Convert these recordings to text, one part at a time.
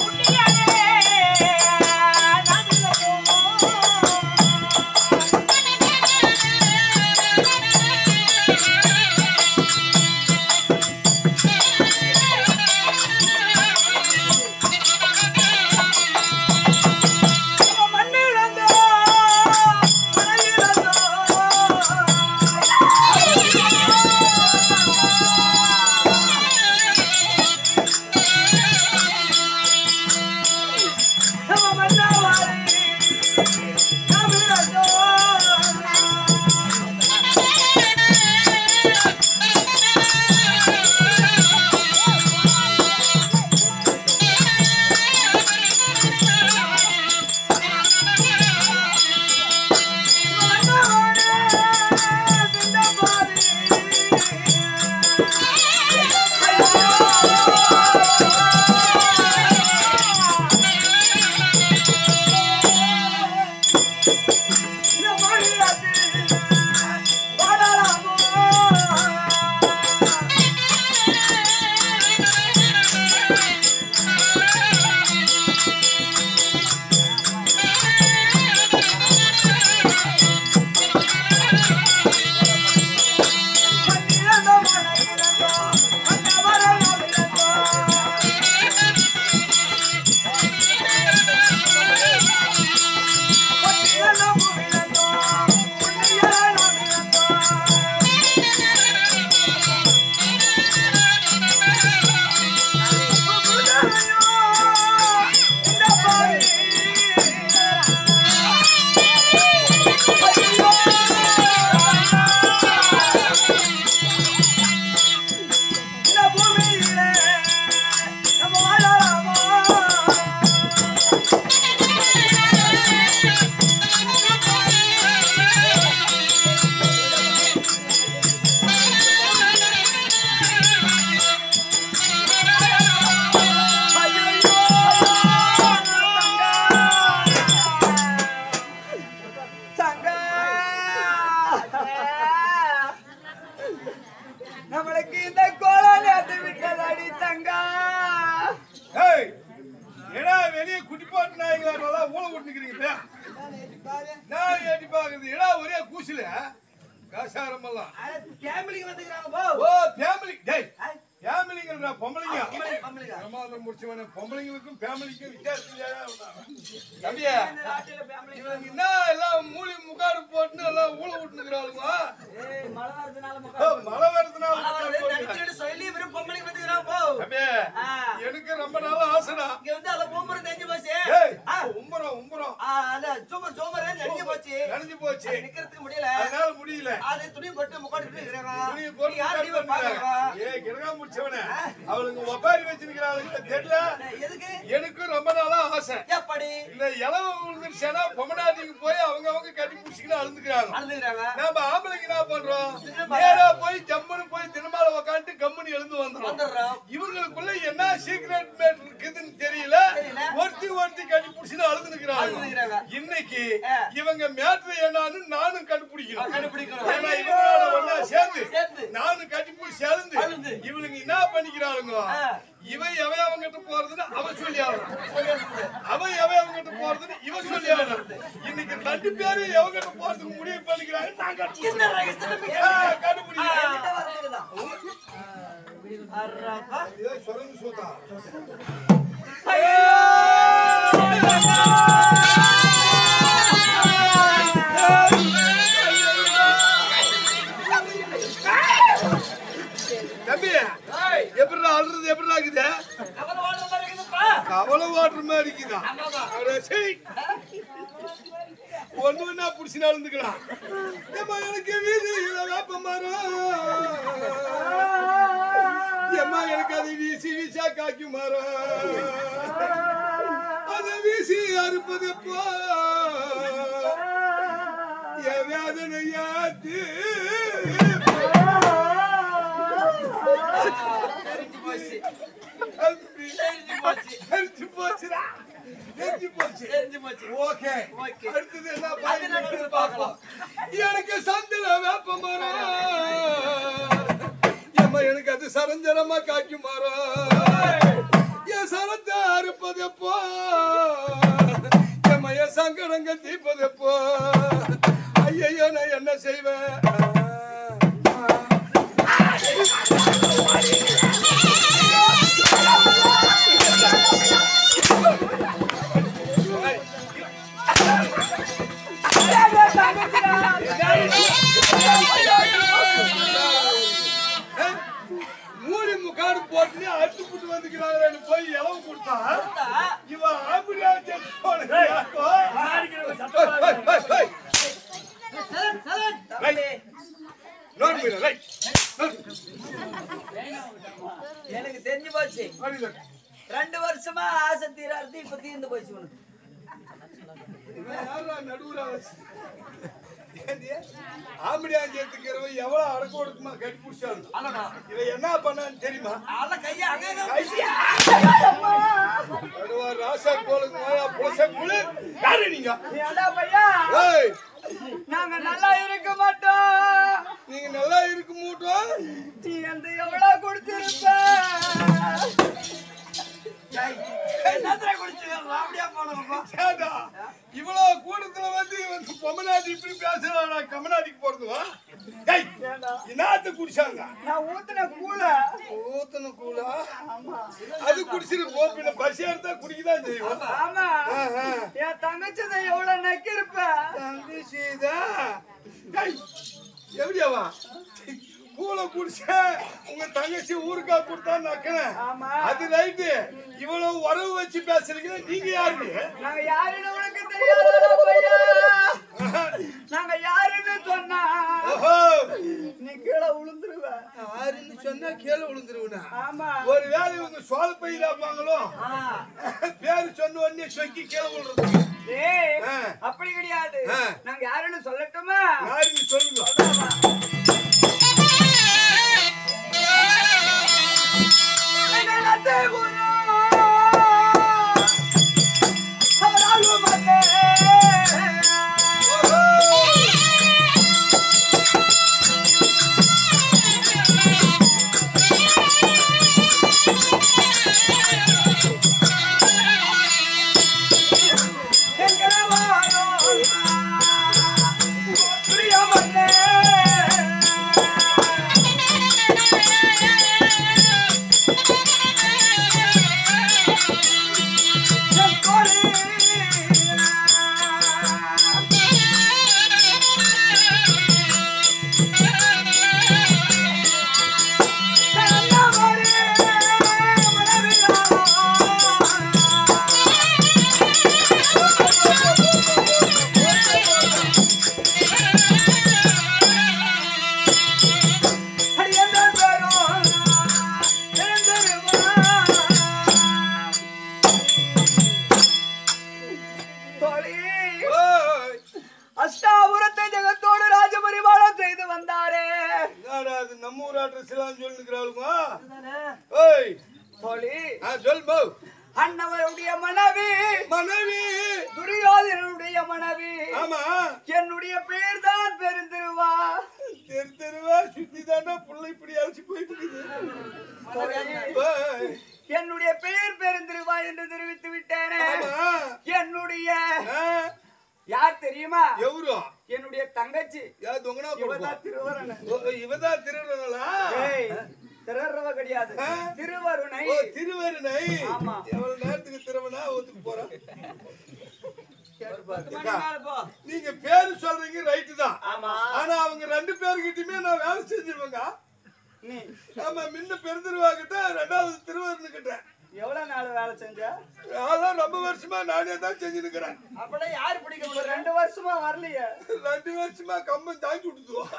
நம்மளுக்கு இந்த கோலம் நேத்து விட்டதடி தங்கா ஏய் ஏடா வெளியே குட்டி போட்டு நாய்களா நல்லா ஊழ விட்டுக்கிறீங்க நான் ஏட்டி பாக்குறது ஏடா ஒரே கூசில காசாரம் எல்லாம் ஃபேமிலிக்கு வந்துக்கிறாங்க போ ஓ ஃபேமிலி டேய் ஃபேமிலிங்கன்றா பொம்பளைங்க பொம்பளைங்க. பிரமாதம் முடிச்சவனே பொம்பளைங்களுக்கும் ஃபேமிலிக்கும் வித்தியாசம் இல்லையா தம்பியா நாட்டில family. இவங்க என்ன எல்லாம் மூலி முக்காடு போட்டுன்னு எல்லாம் ஊழ விட்டுக்கிறாளுங்க ஏய், மழை வரதுனால ஓ, முக்காடு. மழை வருதுனால மழை வருது, முக்காடு தடுத்து போடுறீங்க. விடு சொல்லி வெறும் பொம்பளைக்கு வந்துக்கிறாங்க போ தம்பி ஆ. எனக்கு ரொம்ப நாள் ஆசைடா இங்க வந்து அந்த பொம்பளை தெரிஞ்சு போச்சு ஏய் ஆ. உம்பரம் உம்பரம் ஆ, அந்த சோமர் சோமர் நெருங்கி போச்சு நனைஞ்சு போச்சு அது நிக்கிறதுக்கு முடியல அதனால முடியல அது துணி போட்டு முக்காட்டு இருக்கிறாங்க துணியை போட்டு யார் அடி பாக்குறா ஏய் கிரகா முடிச்சவனே அவளுங்க ஒப்பாரி வச்சிருக்கிறாளுங்க தெரியல எதுக்கு எனக்கும் ரொம்ப நாளா ஆசை எப்படி இந்த இளவு விழுந்துருச்சுன்னா பொம்மநாட்டிக்கு போய் அவங்க அவங்க கட்டி பிடிச்சிக்கிட்டு அழுந்துக்கிறாங்க அழுதுகிறாங்க நாம ஆம்பளைக்கு என்ன பண்றோம் நேரா போய் ஜம்முன்னு போய் தினமால உக்காந்துட்டு கம்முன்னு எழுந்து வந்துடும் வந்துடுறோம் இவங்களுக்குள்ள என்ன சீக்ரெட் மேட் இருக்குதுன்னு தெரியல தெரியல. ஒருத்தி ஒருத்தி கட்டி பிடிச்சிட்டு அழுது அழுதுகிறாங்க. நிக்கிறாங்க இன்னைக்கு ஆ. இவங்க மேட்ரு என்னன்னு நானும் கண்டுபிடிக்கணும் கண்டுபிடிக்கணும். ஏன்னா இவங்களோட ஒண்ணா சேர்ந்து சேர்ந்து. நானும் கட்டி பிடிச்சி அழுந்து அழுந்து. இவளுங்க என்ன பண்ணிக்கிறாளுங்க ஆ. இவன் எவன் அவங்கிட்ட போறதுன்னு அவ சொல்லி ஆகணும் சொல்லிடுறது. அவன் எவன் அவங்கிட்ட போறதுன்னு இவன் சொல்லி ஆகணும் இன்னைக்கு ரெண்டு பேரும் எவங்கிட்ட போறதுக்கு முடிவு பண்ணிக்கிறாங்க நான் இந்த கண்டுபிடிக்கிறேன் ரகசியத்தை ஆ, மிக- கண்டுபிடிக்கிறேன் என்கிட்ட வரதுக்குதான். அர்ரப்பா. ஏய், சுரங்கு சோதா தம்பி எப்படிடா அழுறது எப்படிடா இருக்குது கவலை வாழ்ற மாதிரி இருக்குதுப்பா. கவலை வாட்டுற மாதிரி இருக்குதா ஆமாப்பா. அட, சீ. ஒண்ணு ஒண்ணா புடிச்சு நடந்துக்கலாம் ஏம்மா எனக்கு வீதியில வேப்ப மரம் ஏம்மா எனக்கு அது வீசி வீசா காய்க்கும் மரம் அதை வீசி அறுப்பது போ என் வேதனை யாத்து தெரிஞ்சு போச்சு. அழுத்தி. தெரிஞ்சு போச்சு. தெரிஞ்சு போச்சுடா தெரிஞ்சு போச்சு தெரிஞ்சு போச்சு. Okay okay. அடுத்தது என்ன அது பாருங்க நடக்குது பார்க்கலாம். எனக்கு சந்தில வேப்ப மரம் ஏம்மா எனக்கு அது சரஞ்சரமா காய்க்கும் மரம் என் சரத்தை அறுப்பது எப்போ எம்மைய சங்கடங்க தீப்பது எப்போ ஐயையோ நான் என்ன செய்வேன் மூடி முக்காடு போட்டு அட்டு புட்டு வந்துக்கிறாங்க போய் இளவு கொடுத்தா இவன் ஆம்படியா செத்து போனது யாக்கோ? Hey, hey, hey. Right. Note Meera, right. Note. எனக்கு தெரிஞ்சு போச்சு அப்படிதான். ரெண்டு வருஷமா ஆசை தீராது இப்ப தீர்ந்து போச்சு உனக்கு இவன் யாருடா நடுவுல வச்சு? ஏண்டி? ஆம்படியா சேர்த்துக்கிறவன் எவ்வளவு அடக்க ஒடுக்கமா கட்டி பிடிச்சாலும் இவன் என்ன பண்ணான்னு தெரியுமா அல்ல கையா அங்கே நடுவா ராசா கோலுக்கு மாயா புலச குளு யாரு நீங்க பையா ஏய் நாங்க நல்லா இருக்க மாட்டோம் நீங்க நல்லா இருக்க மூட்டோம் நீ அந்த எவ்வளவு கொடுத்திருப்ப என்னத்துல குடிச்சுக்கலாம் அப்படியே போனோம்ப்பா ஏண்டா, இவ்வளவு கூட்டத்துல வந்து வந்து பொம்மநாட்டி இப்படி பேசுறாடா கமநாட்டிக்கு போறதுவா ஏய் என்னத்த குடிச்சாங்க நான் ஊத்துன கூல ஊத்தன கூலா அது குடிச்சிட்டு போ பின்ன பசி எடுத்தா குடிக்கதான் செய்யும் ஆமா ஆஹா. என் தங்கச்சதை எவ்வளவு நக்கிருப்ப தம்பி சீதா ஏய், எப்படியாவா கூல குடிச்ச உங்க தங்கச்சி ஊருக்கா கொடுத்தா நக்கினேன் ஆமா அது ரைட்டு இவ்வளவு உறவு வச்சு பேசுறீங்க நீங்க யாரு நாங்க யாருன்னு உனக்கு தெரியாதா பையா நாங்க யாருன்னு சொன்னா ஓஹோ நீ கீழே விழுந்துருவ யாருன்னு சொன்னா கீழே விழுந்துருவனா ஆமா ஒருவேளை இவங்க சோழ பயிராப்பாங்களோ ஆ. பேரு சொன்ன உடனே சொக்கி கீழே விழுறது ஏய், ஆ. அப்படி கிடையாது ஆ. நாங்க யாருன்னு சொல்லட்டுமா யாருன்னு சொல்லுங்க எங்களது குரு, அவரால் உமக்கு ஓஹோ எங்களவாரோ, பிரியமன்னே. என் கோரி. நல்லவரே, மனதிலாரோ. அடியந்தன் பேரோ, எழுந்திருவா. தோழி, ஓய் அஷ்டாபுரத்தை ஜெகத்தோடு ராஜபரிபாலம் செய்து வந்தாரே என்னடா அது நம்ம ஊர் அட்ரஸ் எல்லாம் சொல்லுங்கிறாளுங்க ஓய் தோழி ஆ சொல் போ அண்ணவருடைய மனைவி மனைவி துரியோதனனுடைய மனைவி ஆமா என்னுடைய பேர் தான் பெருந்திருவா தெரு தெருவா சுத்தி தாண்டா புள்ள இப்படி அழைச்சு போயிட்டு இருக்குது ஓய். என்னுடைய பெயர் பெருந்திருவா என்று தெரிவித்து விட்டேனே ஆமா என்னுடைய ஆ, யார் தெரியுமா எவரு என்னுடைய தங்கச்சி யார் தொங்கனா இவதான் திருவருணன் இவதான் திருடுறா ஏய், திருவருவ கிடையாது ஆ? திருவருணை ஓ திருவருணை ஆமா. எவ்வளவு நேரத்துக்கு திருவனா ஒத்துக்கு போறான் நீங்க பேரு சொல்றீங்க ரைட்டு தான் ஆமா ஆனா அவங்க ரெண்டு பேருக்கிட்டயுமே நான் வேலை செஞ்சிருவேங்க நீ ஆமா முன்ன பெருந்திருவா கிட்ட ரெண்டாவது திருவருணு கிட்ட எவ்வளவு நாள் வேலை செஞ்ச அதெல்லாம் ரொம்ப வருஷமா நானே தான் செஞ்சுருக்கிறேன் அப்படியே யாரு பிடிக்க முடியும் ரெண்டு வருஷமா வரலையே ரெண்டு வருஷமா கம்பம் தாங்கி விட்டுதுவோம்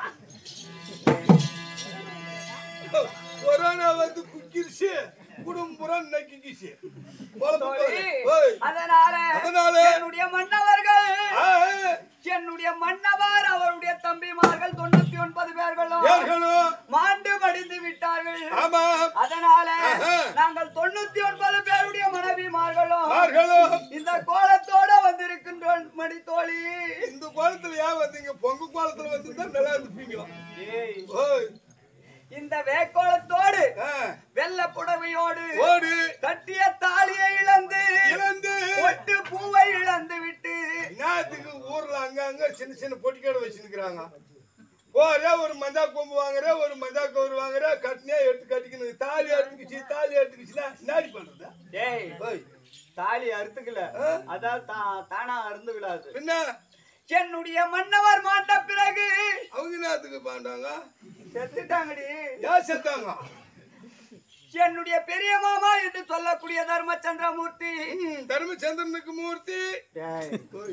கொரோனா வந்து குக்கிருச்சு குடும்பம் நக்கிக்கிச்சு பொழப்பு தோழி, பாரு. ஓய். அதனால அதனால? என்னுடைய மன்னவர்கள் ஆ, என்னுடைய மன்னவர் அவருடைய தம்பிமார்கள் தொண்ணூத்தி ஒன்பது பேர்களும் ஏர்களும் மாண்டு மடிந்து விட்டார்கள் ஆமா அதனால ஆஹா. நாங்கள் தொண்ணூத்தி ஒன்பது பேருடைய மனைவிமார்களும் மார்களும் இந்த கோலத்தோட வந்திருக்கின்றோம் மணி தோழி இந்த கோலத்துல ஏன் வந்தீங்க பொங்கு கோலத்துல வந்து தான் நல்லா இருந்துப்பீங்களா ஏய், ஓய் இந்த வேக்கோளத்தோடு ஆ, வெள்ள புடவையோடு ஓடு கட்டிய தாலியை இழந்து இழந்து ஒட்டு பூவை இழந்து விட்டு என்னத்துக்கு ஊர்ல அங்கங்க சின்ன சின்ன பொட்டிக்கடை வச்சிருக்கிறாங்க போறே ஒரு மந்தா கொம்பு வாங்குற ஒரு மந்தா கவுரு வாங்குற கட்டினே எடுத்து கட்டிக்கணும் தாலி எடுத்துக்கிச்சு தாலி எடுத்துக்கிச்சுன்னா என்னடி பண்றது டேய் ஓய், தாலி அறுத்துக்கல ஆ? அதான் தா- தானா அறுந்து விடாது பின்ன என்னுடைய மன்னவர் மாண்ட பிறகு அவங்க என்னத்துக்கு பாண்டாங்க செத்துட்டாங்கடி யார் செத்தாங்க என்னுடைய பெரிய மாமா என்று சொல்லக்கூடிய தர்மச்சந்திரமூர்த்தி ம், தர்மச்சந்திரனுக்கு மூர்த்தி டேய், ஓய்,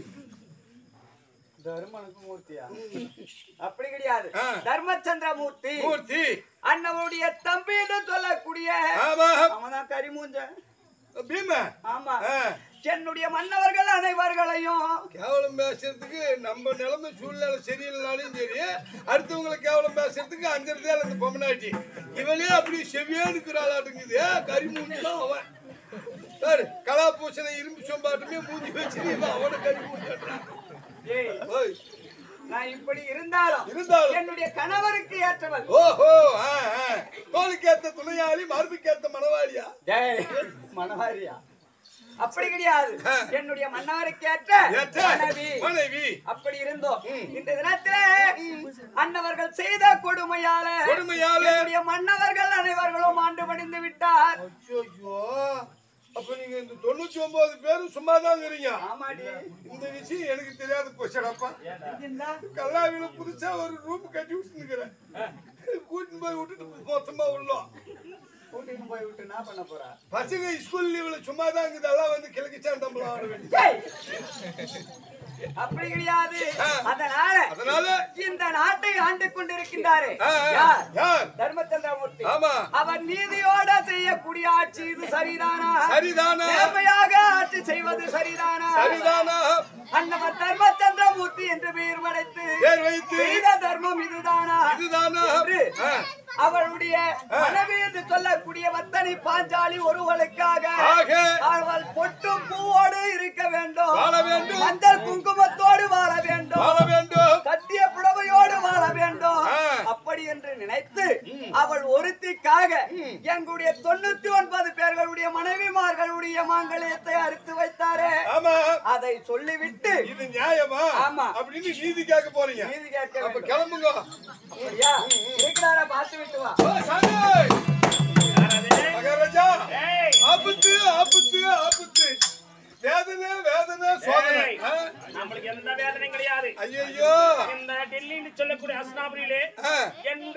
தர்மனுக்கு மூர்த்தியா அப்படி கிடையாது ஆ. தர்மச்சந்திரமூர்த்தி மூர்த்தி அண்ணனுடைய தம்பி என்று சொல்லக்கூடிய ஆமா அவன்தான் கரிமூஞ்ச பீம ஆமா ஆ, என்னுடைய மன்னவர்கள் அனைவர்களையும் கேவலம் பேசுறதுக்கு நம்ம நிலைமை சூழ்நிலை சரியில்லைனாலும் சரி அடுத்தவங்களை கேவலம் பேசுறதுக்கு அஞ்சிருந்தே அந்த பொம்மனாட்டி இவளே அப்படி செவியே இருக்கிறாளாட்டுங்குது கறி மூஞ்சிலாம் அவன் சார் கலாபூசணை இரும்பு சொம்பாட்டுமே மூஞ்சி வச்சு இவன் அவனை கறி மூஞ்சாட்டான் ஏய், ஓய், நான் இப்படி இருந்தாலும் இருந்தாலும். என்னுடைய கணவருக்கு ஏற்றவள் ஓஹோ ஆ, ஆ. தோலுக்கேத்த துணையாளி மார்புக்கேத்த மனவாளியா டேய், மனவாரியா அப்படி கிடையாது ஆ. என்னுடைய மன்னவருக்கு ஏற்ற ஏற்ற மனைவி மனைவி அப்படி இருந்தோம் இந்த தினத்திலே அன்னவர்கள் செய்த கொடுமையால கொடுமையால. என்னுடைய மன்னவர்கள் அனைவர்களும் ஆண்டு படிந்து விட்டார் ஐயோ அப்ப நீங்க இந்த தொண்ணூத்தி ஒன்பது பேரும் சும்மா தான் இருக்கிறீங்க ஆமாடி இந்த விஷயம் எனக்கு தெரியாது போச்சடப்பா இந்தா, கல்லாவில புதுசா ஒரு ரூம் கட்டி விட்டுருக்கிறேன் கூட்டின்னு போய் விட்டுட்டு மொத்தமா உள்ளோம் கூட்டிட்டு போய் விட்டு என்ன பண்ண போறா பசங்க ஸ்கூல் லீவ்ல சும்மா தான் இருக்குது அதெல்லாம் வந்து கிழக்கிச்சான் தம்பளம் ஆட வேண்டியது ஏய்! அப்படி கிடையாது ஆ. அதனால அதனால இந்த நாட்டை ஆண்டு கொண்டிருக்கின்றாரே ஆ, ஆ, யார் யார் தர்மச்சந்திரமூர்த்தி ஆமா அவர் நீதியோட செய்யக்கூடிய ஆட்சி இது சரிதானா சரிதானா நேர்மையாக ஆட்சி செய்வது சரிதானா சரிதானா அன்னவர் தர்மச்சந்திரமூர்த்தி என்று பெயர் படைத்து பேர் வைத்து செய்த தர்மம் இதுதானா இதுதானா என்று ஆ, அவளுடைய மனைவி என்று சொல்லக்கூடிய வத்தனி பாஞ்சாலி ஒருவளுக்காக ஆக அவள் பொட்டும் பூவோடு இருக்க வேண்டும் வாழ வேண்டும். மஞ்சள் குங்குமத்தோடு வாழ வேண்டும் வாழ வேண்டும் கட்டிய புடவையோடு வாழ வேண்டும் ஆ. அப்படி என்று நினைத்து அவள் ஒருத்திக்காக எங்களுடைய தொண்ணூத்தி ஒன்பது பேர்களுடைய மனைவிமார்களுடைய மாங்கல்யத்தை அறுத்து வைத்தாரே ஆமா அதை சொல்லிவிட்டு இது நியாயமா ஆமா. அப்படின்னு நீதி கேட்க போறீங்க நீதி கேட்க அப்ப வேண்டும். கிளம்புங்க அப்படியா இருக்கிறாரா பார்த்து விட்டு வா ஓ, சாமி! மகாராஜா ஆபத்து ஆபத்து ஆபத்து வேதனை வேதனை சோதனை ஏய். ஆ? நம்மளுக்கு எந்த வேதனையும் கிடையாது ஐயையோ இந்த டெல்லின்னு சொல்லக்கூடிய அஸ்னாபுரியிலே ஆ, என்